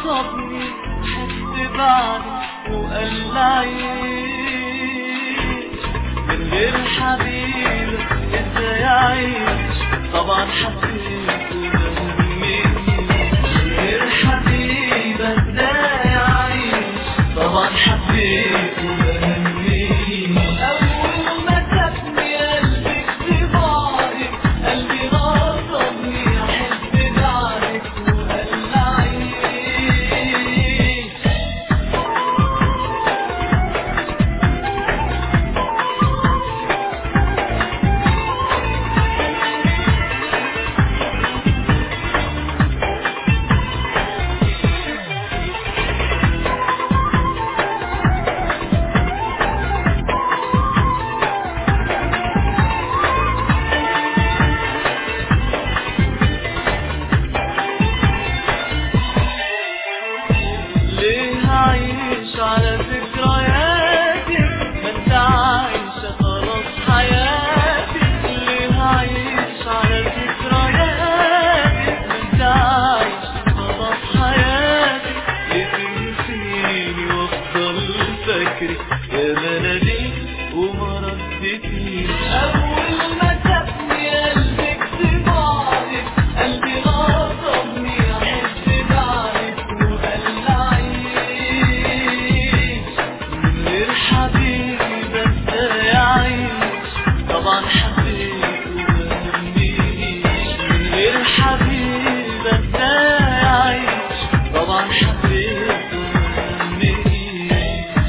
غصبني حس بعدك وقال لي عيش من غير حبيبك ازاي اعيش طبعا حبيت وهمني من غير حبيبك ازاي اعيش طبعا حبيت وهمني اول ما سابني قلبي في بعدك قلبي غصبني احب بعدك وقال لي عيش ليه عايش على ذكرياتي ما انت عايشة خلاص حياتي ليه عايش على ذكرياتي ما انت عايشة خلاص حياتي ليه تنسيني وافضل فاكرك يا مناديل وما ردتيش اول ما سابني قلبك في بعدك قلبي غصبني احس بعدك وقال لي عيش من غير حبيبي ازاي اعيش طبعا حبيت ومهمنيش من غير حبيبي ازاي اعيش طبعا حبيت ومهمنيش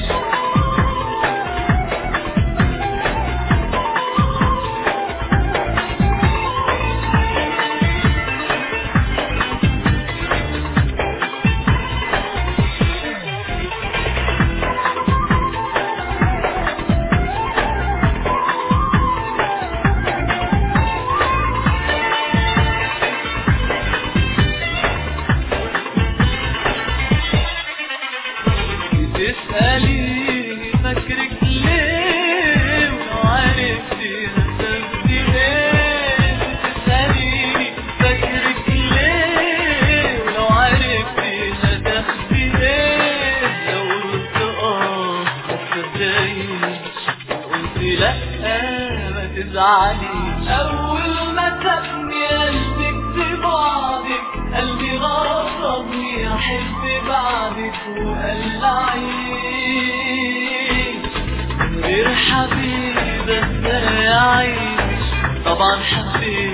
تسأليني فاكرك ليه ولو عرفتي هتبدي ايه تسأليني فاكرك ليه ولو عرفتي هتاخدي ايه لو قلت اه ما تصدقيش قلت لا ما تزعليش اول ما سابني قلبك في بعدك قلبي غصبني احب بعدك وقال لي عيش من غير حبيبة ازاي اعيش طبعا حبيت